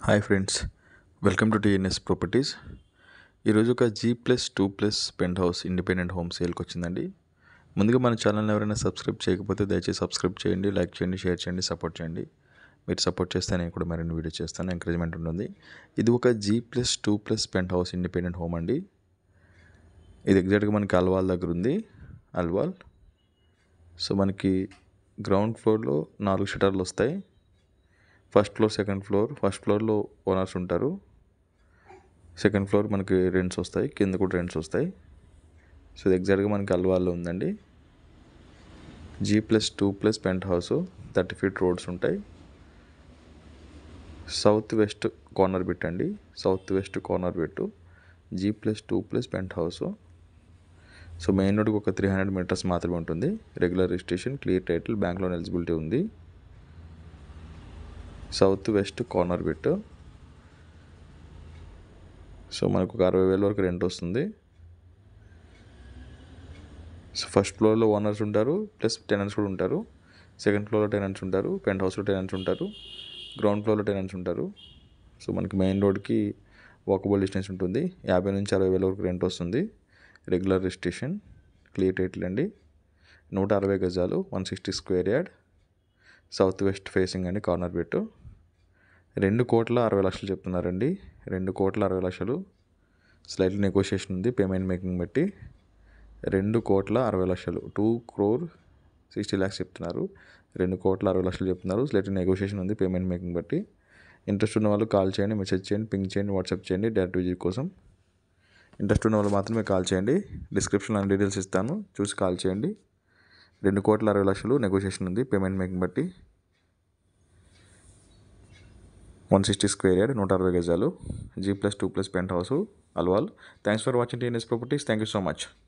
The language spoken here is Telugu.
hi friends welcome to TNS properties ఈరోజు ఒక G plus two plus penthouse independent home సేల్కి వచ్చిందండి ముందుగా మన ఛానల్ని ఎవరైనా సబ్స్క్రైబ్ చేయకపోతే దయచేసి సబ్స్క్రైబ్ చేయండి లైక్ చేయండి షేర్ చేయండి సపోర్ట్ చేయండి మీరు సపోర్ట్ చేస్తే నేను కూడా మరిన్ని వీడియో చేస్తాను ఎంకరేజ్మెంట్ ఉంటుంది ఇది ఒక G plus two plus penthouse independent home అండి ఇది ఎగ్జాక్ట్గా మనకి అల్వాల్ దగ్గర ఉంది అల్వాల్ సో మనకి గ్రౌండ్ ఫ్లోర్లో నాలుగు షటర్లు వస్తాయి first floor second floor first ఫ్లోర్లో ఓనర్స్ ఉంటారు సెకండ్ ఫ్లోర్ మనకి రెంట్స్ వస్తాయి కింద కూడా రెంట్స్ వస్తాయి సో ఇది ఎగ్జాక్ట్గా మనకి అల్వాల్లో ఉందండి G plus two plus penthouse thirty feet roads ఉంటాయి సౌత్ వెస్ట్ కార్నర్ పెట్టండి సౌత్ వెస్ట్ కార్నర్ పెట్టు G plus two plus penthouse so main రోడ్కి ఒక త్రీ హండ్రెడ్ మీటర్స్ మాత్రమే ఉంటుంది regular registration clear title bank loan eligibility ఉంది south west corner bit so మనకు ఒక అరవై వేల వరకు రెంట్ వస్తుంది సో ఫస్ట్ ఫ్లోర్లో ఓనర్స్ ఉంటారు ప్లస్ టెనెంట్స్ కూడా ఉంటారు సెకండ్ ఫ్లోర్లో టెనెంట్స్ ఉంటారు పెంట్ హౌస్లో టెనెంట్స్ ఉంటారు గ్రౌండ్ ఫ్లోర్లో టెనెంట్స్ ఉంటారు సో మనకి మెయిన్ రోడ్కి వాకబుల్ డిస్టెన్స్ ఉంటుంది యాభై నుంచి అరవై వేల వరకు రెంట్ వస్తుంది రెగ్యులర్ రిజిస్ట్రేషన్ క్లియర్ టైటిల్ అండి నూట అరవై గజాలు one sixty square yard south west facing అండి కార్నర్ పెట్టు రెండు కోట్ల అరవై లక్షలు చెప్తున్నారండి రెండు కోట్ల అరవై లక్షలు స్లైట్లీ నెగోషియేషన్ ఉంది పేమెంట్ మేకింగ్ బట్టి రెండు కోట్ల అరవై లక్షలు టూ క్రోర్ సిక్స్టీ ల్యాక్స్ చెప్తున్నారు రెండు కోట్ల అరవై లక్షలు చెప్తున్నారు స్లైట్లీ నెగోషియేషన్ ఉంది పేమెంట్ మేకింగ్ బట్టి ఇంట్రెస్ట్ ఉన్న వాళ్ళు కాల్ చేయండి మెసేజ్ చేయండి పింక్ చేయండి వాట్సాప్ చేయండి డైరెక్ట్ విజిట్ కోసం ఇంట్రెస్ట్ ఉన్న వాళ్ళు మాత్రమే కాల్ చేయండి డిస్క్రిప్షన్లో అన్ని డీటెయిల్స్ ఇస్తాను చూసి కాల్ చేయండి రెండు కోట్ల అరవై లక్షలు నెగోషియేషన్ ఉంది పేమెంట్ మేకింగ్ బట్టి వన్ సిక్స్టీ స్క్వేర్ యార్డ్ నూట అరవై గజాలు G plus two plus penthouse Alwal thanks for watching TNS properties thank you so much